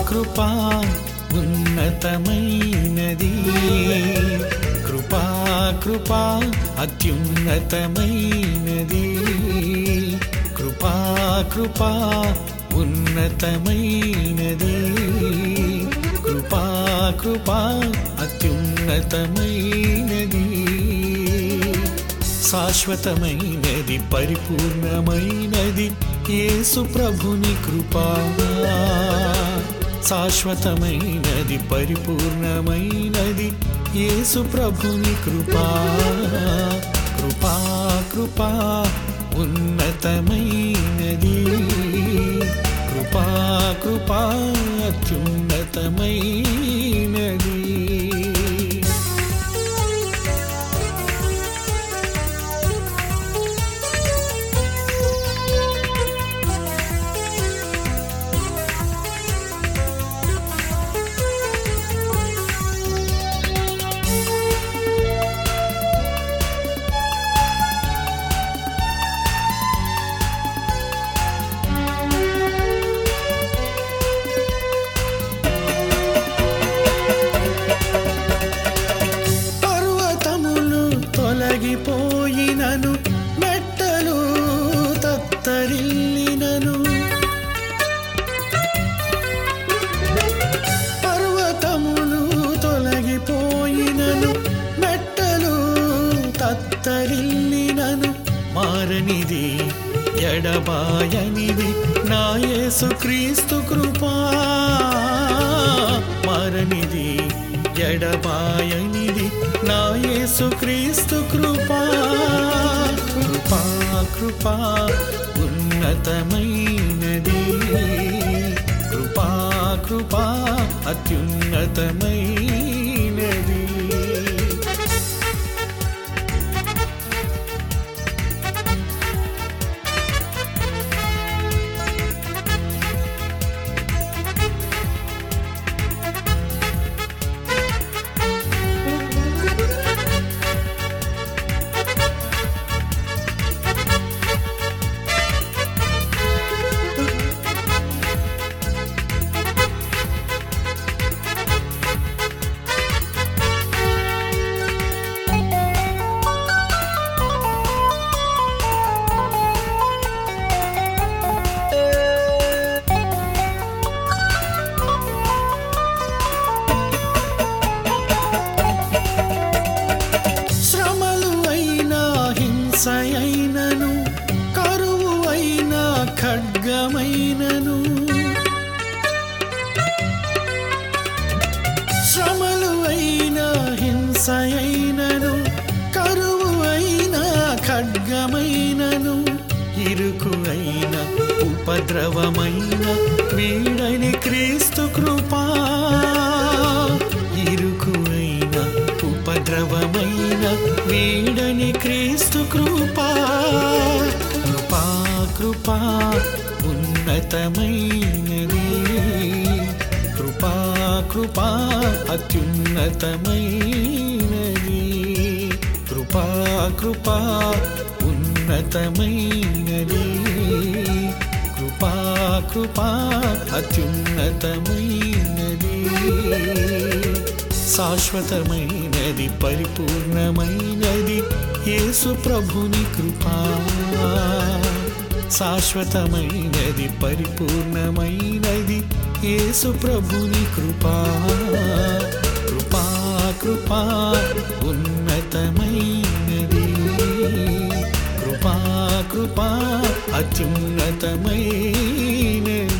కృపా ఉన్నతమైనది కృపా కృపా అత్యున్నతమైనది కృపా కృపా ఉన్నతమైనది కృపా కృపా అత్యున్నతమైనది శాశ్వతమైనది పరిపూర్ణమైనది యేసు ప్రభుని కృపా శాశ్వతమైనది పరిపూర్ణమైనది యేసు ప్రభుని కృపా కృపా కృపా ఉన్నతమైనది కృపా కృపా అత్యున్నతమైనది పర్వతములు తొలగిపోయినను మెట్టలు తత్తరిల్లినను పర్వతములు తొలగిపోయినను మెట్టలు తత్తరిల్లినను మారనిది ఎడబాయనిది నా యేసు క్రీస్తు కృపా మారనిది ఎడబాయనిది నా యేసు క్రీస్తు కృపా కృపా కృపా ఉన్నతమైనది కృపా కృపా అత్యున్నతమైనది శ్రమలు అయినా హింస అయినను కరువు అయినా ఖడ్గమైనను శ్రమలు అయినా హింస అయినను కరువు అయినా ఖడ్గమైనను ఇరుకు అయిన ఉపద్రవమైన వీడని క్రీస్తు కృపా ఇరుకు అయిన ఉపద్రవమైన వీడని క్రీస్తు కృపా కృపా కృపా ఉన్నతమైనది కృపా కృపా అత్యున్నతమైనది కృపా కృపా ఉన్నతమైనది కృపా కృపా అత్యున్నతమైనది శాశ్వతమైనది పరిపూర్ణమైనది యేసు ప్రభుని కృపా శాశ్వతమైనది పరిపూర్ణమైనది యేసు ప్రభుని కృపా కృపా కృపా ఉన్నతమైనది కృపా కృపా అత్యున్నతమైనది